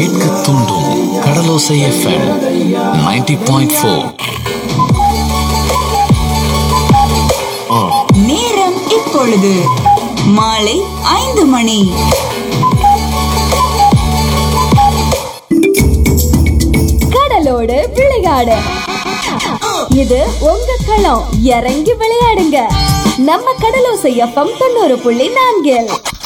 கேட்க தூண்டும் கடலோசை FM 90.4 point four நேரம் இப்பொழுது மாலை ஐந்து மணி கடலோடு விளையாடு இது உங்க களம் இறங்கி விளையாடுங்க நம்ம கடலோசை எஃப்எம் தொண்ணூறு புள்ளி நான்கில்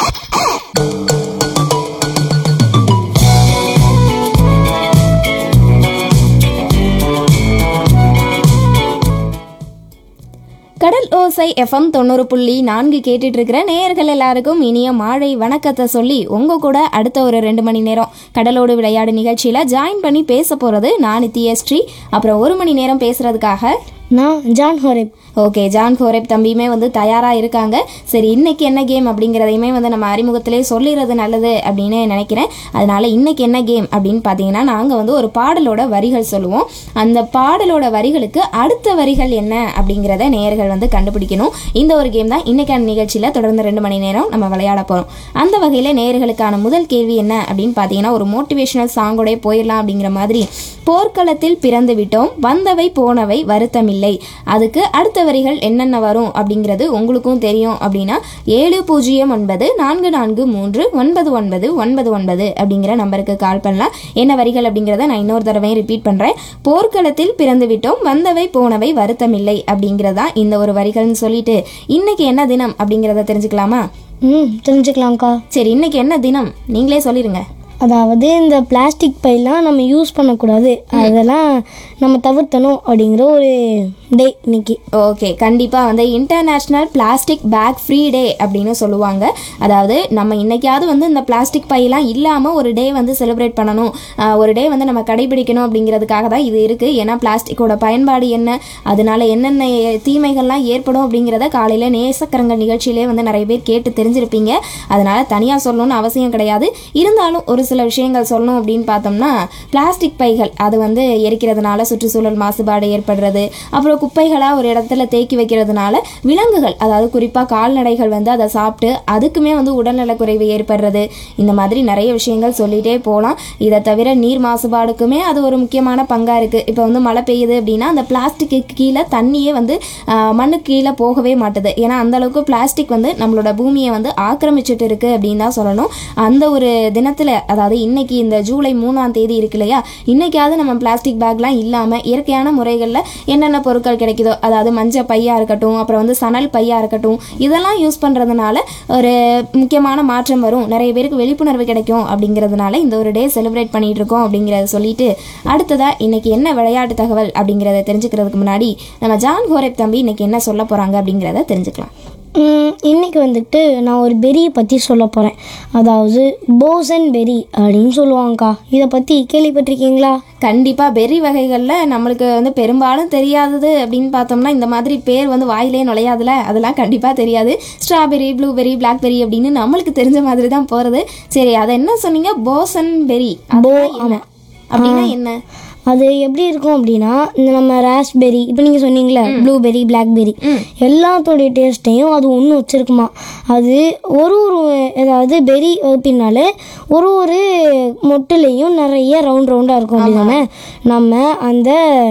கடல் ஓசை எஃப்எம் தொண்ணூறு புள்ளி நான்கு கேட்டுட்டு இருக்கிற நேயர்கள் எல்லாருக்கும் இனிய மாழை வணக்கத்தை சொல்லி உங்க கூட அடுத்த ஒரு ரெண்டு மணி நேரம் கடலோடு விளையாடு நிகழ்ச்சியில ஜாயின் பண்ணி பேச போறது நான் நித்யஸ்ரீ அப்புறம் ஒரு மணி நேரம் பேசுறதுக்காக நான் John Horeb okay John Horeb தம்பியுமே வந்து தயாராக இருக்காங்க சரி இன்னைக்கு என்ன கேம் அப்படிங்கிறதையுமே வந்து நம்ம அறிமுகத்திலே சொல்லிடுறது நல்லது அப்படின்னு நினைக்கிறேன் அதனால இன்னைக்கு என்ன கேம் அப்படின்னு பார்த்தீங்கன்னா நாங்கள் வந்து ஒரு பாடலோட வரிகள் சொல்லுவோம் அந்த பாடலோட வரிகளுக்கு அடுத்த வரிகள் என்ன அப்படிங்கிறத நேயர்கள் வந்து கண்டுபிடிக்கணும் இந்த ஒரு கேம் தான் இன்னைக்கான நிகழ்ச்சியில் தொடர்ந்து ரெண்டு மணி நேரம் நம்ம விளையாட போகிறோம் அந்த வகையில் நேயர்களுக்கான முதல் கேள்வி என்ன அப்படின்னு பார்த்தீங்கன்னா ஒரு மோட்டிவேஷனல் சாங்கோடய போயிடலாம் அப்படிங்கிற மாதிரி போர்க்களத்தில் பிறந்து விட்டோம் வந்தவை போனவை வருத்தமில்லை அதுக்கு அடுத்த வரிகள் என்னென்ன வரும் அப்படிங்கிறது உங்களுக்கும் தெரியும் அப்படின்னா ஏழு பூஜ்ஜியம் ஒன்பது நான்கு நான்கு மூன்று ஒன்பது ஒன்பது ஒன்பது ஒன்பது அப்படிங்கிற நம்பருக்கு கால் பண்ணலாம் என்ன வரிகள் அப்படிங்கிறத நான் இன்னொரு தடவையும் ரிப்பீட் பண்ணுறேன் போர்க்களத்தில் பிறந்து விட்டோம் வந்தவை போனவை வருத்தமில்லை அப்படிங்கிறதா இந்த ஒரு வரிகள்னு சொல்லிட்டு இன்னைக்கு என்ன தினம் அப்படிங்கிறத தெரிஞ்சுக்கலாமா ம் தெரிஞ்சுக்கலாம்க்கா சரி இன்னைக்கு என்ன தினம் நீங்களே சொல்லிருங்க அதாவது இந்த பிளாஸ்டிக் பைலாம் நம்ம யூஸ் பண்ணக்கூடாது அதெல்லாம் நம்ம தவிர்த்தணும் அப்படிங்கிற ஒரு டே இன்னைக்கு ஓகே கண்டிப்பாக வந்து international plastic bag free day அப்படின்னு சொல்லுவாங்க அதாவது நம்ம இன்னைக்காவது வந்து இந்த பிளாஸ்டிக் பையெல்லாம் இல்லாமல் ஒரு டே வந்து செலிப்ரேட் பண்ணணும் ஆஹ் ஒரு டே வந்து நம்ம கடைபிடிக்கணும் அப்படிங்கிறதுக்காக தான் இது இருக்குது ஏன்னா பிளாஸ்டிக்கோட பயன்பாடு என்ன அதனால என்னென்ன ஏ- தீமைகள்லாம் ஏற்படும் அப்படிங்கிறத காலையில் நேசக்கரங்கள் நிகழ்ச்சியிலே வந்து நிறைய பேர் கேட்டு தெரிஞ்சிருப்பீங்க அதனால தனியாக சொல்லணும்னு அவசியம் கிடையாது இருந்தாலும் ஒரு சில விஷயங்கள் சொல்லணும் அப்படின்னு பார்த்தோம்னா பிளாஸ்டிக் பைகள் அது வந்து எரிக்கிறதுனால சுற்றுச்சூழல் மாசுபாடு ஏற்படுறது அப்புறம் குப்பைகளாக ஒரு இடத்துல தேக்கி வைக்கிறதுனால விலங்குகள் அதாவது குறிப்பாக கால்நடைகள் வந்து அதை சாப்பிட்டு அதுக்குமே வந்து உடல்நலக்குறைவு ஏற்படுறது இந்த மாதிரி நிறைய விஷயங்கள் சொல்லிட்டே போகலாம் இதை தவிர நீர் மாசுபாடுக்குமே அது ஒரு முக்கியமான பங்காக இருக்குது இப்போ வந்து மழை பெய்யுது அப்படின்னா அந்த பிளாஸ்டிக்கு கீழே தண்ணியே வந்து ஆஹ், மண்ணுக்கு கீழே போகவே மாட்டுது ஏன்னா அந்த அளவுக்கு பிளாஸ்டிக் வந்து நம்மளோட பூமியை வந்து ஆக்கிரமிச்சிட்டு இருக்கு அப்படின்னு தான் சொல்லணும் அந்த ஒரு தினத்தில் அதாவது இன்னைக்கு இந்த ஜூலை மூணாம் தேதி இருக்கு இல்லையா இன்னைக்காவது நம்ம பிளாஸ்டிக் பேக்லாம் இல்லாமல் இயற்கையான முறைகளில் என்னென்ன பொருட்கள் கிடைக்குதோ அதாவது மஞ்சள் பையாக இருக்கட்டும் அப்புறம் வந்து சணல் பையாக இருக்கட்டும் இதெல்லாம் யூஸ் பண்ணுறதுனால ஒரு முக்கியமான மாற்றம் வரும் நிறைய பேருக்கு விழிப்புணர்வு கிடைக்கும் அப்படிங்கிறதுனால இந்த ஒரு டே செலிப்ரேட் பண்ணிட்டு இருக்கோம் அப்படிங்கிறத சொல்லிட்டு அடுத்ததா இன்னைக்கு என்ன விளையாட்டு தகவல் அப்படிங்கிறத தெரிஞ்சுக்கிறதுக்கு முன்னாடி நம்ம ஜான் கோரேப் தம்பி இன்னைக்கு என்ன சொல்ல போறாங்க அப்படிங்கிறத தெரிஞ்சுக்கலாம் ம், இன்னைக்கு வந்துட்டு நான் ஒரு பெரியை பற்றி சொல்ல போகிறேன் அதாவது போசன் பெரி அப்படின்னு சொல்லுவாங்கக்கா இதை பற்றி கேள்விப்பட்டிருக்கீங்களா கண்டிப்பாக பெர்ரி வகைகளில் நம்மளுக்கு வந்து பெரும்பாலும் தெரியாதது அப்படின்னு பார்த்தோம்னா இந்த மாதிரி பேர் வந்து வாயிலே நுழையாதுல அதெல்லாம் கண்டிப்பாக தெரியாது ஸ்ட்ராபெரி ப்ளூபெரி பிளாக்பெரி அப்படின்னு நம்மளுக்கு தெரிஞ்ச மாதிரி தான் போகிறது சரி அதை என்ன சொன்னீங்க போசன் பெரி போ என்ன அப்படின்னா என்ன அது எப்படி இருக்கும் அப்படின்னா இந்த நம்ம ராஸ்பெரி இப்போ நீங்கள் சொன்னீங்களே ப்ளூபெரி பிளாக்பெரி எல்லாத்தோடைய டேஸ்ட்டையும் அது ஒன்று வச்சுருக்குமா அது ஒரு ஒரு ஏதாவது பெரி பின்னாலே ஒரு ஒரு மொட்டுலேயும் நிறைய ரவுண்ட் ரவுண்டாக இருக்கும் அப்படிதானே நம்ம அந்த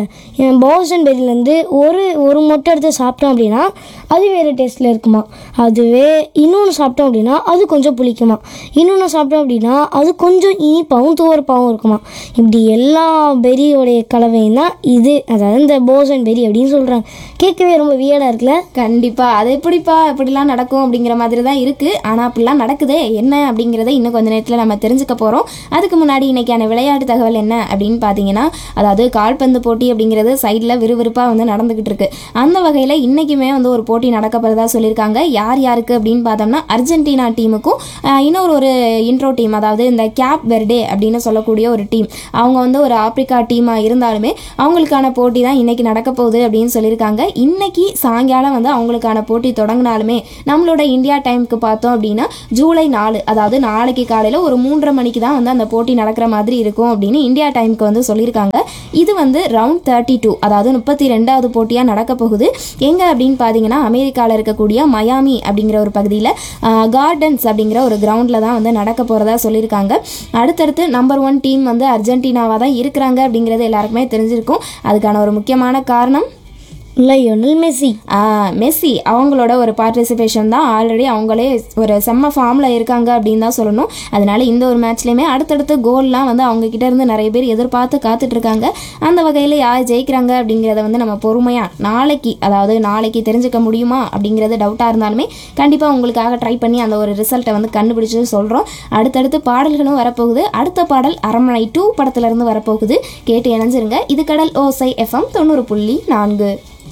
பாசன் பெரிலேருந்து ஒரு ஒரு மொட்டை எடுத்து சாப்பிட்டோம் அப்படின்னா அது வேறு டேஸ்ட்டில் இருக்குமா அதுவே இன்னொன்று சாப்பிட்டோம் அப்படின்னா அது கொஞ்சம் புளிக்குமா இன்னொன்று சாப்பிட்டோம் அப்படின்னா அது கொஞ்சம் இனிப்பாகவும் துவர்ப்பாகவும் இருக்குமா இப்படி எல்லா பெரியோடைய கலவையும் தான் இது அதாவது இந்த போசன் பெரி அப்படின்னு சொல்கிறாங்க கேட்கவே ரொம்ப வியடாக இருக்குல்ல கண்டிப்பாக அது எப்படிப்பா இப்படிலாம் நடக்கும் அப்படிங்கிற மாதிரி தான் இருக்குது ஆனால் அப்படிலாம் நடக்குதே என்ன அப்படிங்கிறத இன்னும் கொஞ்ச நேரத்தில் நம்ம தெரிஞ்சுக்க போகிறோம் அதுக்கு முன்னாடி இன்னைக்கான விளையாட்டு தகவல் என்ன அப்படின்னு பார்த்தீங்கன்னா அதாவது கால்பந்து போட்டி அப்படிங்கிறது சைடில் விறுவிறுப்பாக வந்து நடந்துக்கிட்டு இருக்கு அந்த வகையில் இன்றைக்குமே வந்து ஒரு போட்டி நடக்க போகிறதா சொல்லியிருக்காங்க யார் யாருக்கு அப்படின்னு பார்த்தோம்னா அர்ஜென்டினா டீமுக்கும் ஆஹ், இன்னொரு ஒரு இன்ட்ரோ டீம் அதாவது இந்த கேப் வெர்டே அப்படின்னு சொல்லக்கூடிய ஒரு டீம் அவங்க வந்து ஒரு ஆப்பிரிக்கா டீம் டீமாக இருந்தாலுமே அவங்களுக்கான போட்டி தான் இன்னைக்கு நடக்க போகுது அப்படின்னு சொல்லியிருக்காங்க இன்னைக்கு சாயங்காலம் வந்து அவங்களுக்கான போட்டி தொடங்கினாலுமே நம்மளோட இந்தியா டைமுக்கு பார்த்தோம் அப்படின்னா ஜூலை நாலு அதாவது நாளைக்கு காலையில் ஒரு மூன்றரை மணிக்கு தான் வந்து அந்த போட்டி நடக்கிற மாதிரி இருக்கும் அப்படின்னு இந்தியா டைமுக்கு வந்து சொல்லியிருக்காங்க இது வந்து ரவுண்ட் தேர்ட்டி டூ அதாவது முப்பத்தி ரெண்டாவது போட்டியாக நடக்க போகுது எங்கே அப்படின்னு பார்த்தீங்கன்னா அமெரிக்காவில் இருக்கக்கூடிய மயாமி அப்படிங்கிற ஒரு பகுதியில் கார்டன்ஸ் அப்படிங்கிற ஒரு கிரவுண்டில் தான் வந்து நடக்க போகிறதா சொல்லியிருக்காங்க அடுத்தடுத்து நம்பர் ஒன் டீம் வந்து அர்ஜென்டினாவாக தான் இருக்கிறாங்க அப்படிங்கிறது எல்லாருக்குமே தெரிஞ்சிருக்கும் அதுக்கான ஒரு முக்கியமான காரணம் லயோனல் மெஸ்ஸி ஆ, மெஸ்ஸி அவங்களோட ஒரு பார்ட்டிசிபேஷன் தான் ஆல்ரெடி அவங்களே ஒரு செம்ம ஃபார்மில் இருக்காங்க அப்படின்னு தான் சொல்லணும் அதனால இந்த ஒரு மேட்ச்லேயுமே அடுத்தடுத்த கோல்லாம் வந்து அவங்க கிட்ட இருந்து நிறைய பேர் எதிர்பார்த்து காத்துட்டு இருக்காங்க அந்த வகையில் யார் ஜெயிக்கிறாங்க அப்படிங்கிறத வந்து நம்ம பொறுமையாக நாளைக்கு அதாவது நாளைக்கு தெரிஞ்சுக்க முடியுமா அப்படிங்கிறது டவுட்டாக இருந்தாலுமே கண்டிப்பாக உங்களுக்காக ட்ரை பண்ணி அந்த ஒரு ரிசல்ட்டை வந்து கண்டுபிடிச்சு சொல்கிறோம் அடுத்தடுத்து பாடல்களும் வரப்போகுது அடுத்த பாடல் அரண்மனை டூ படத்துலேருந்து வரப்போகுது கேட்டு இணைஞ்சிருங்க இது கடல் ஓசை எஃப்எம் தொண்ணூறு புள்ளி நான்கு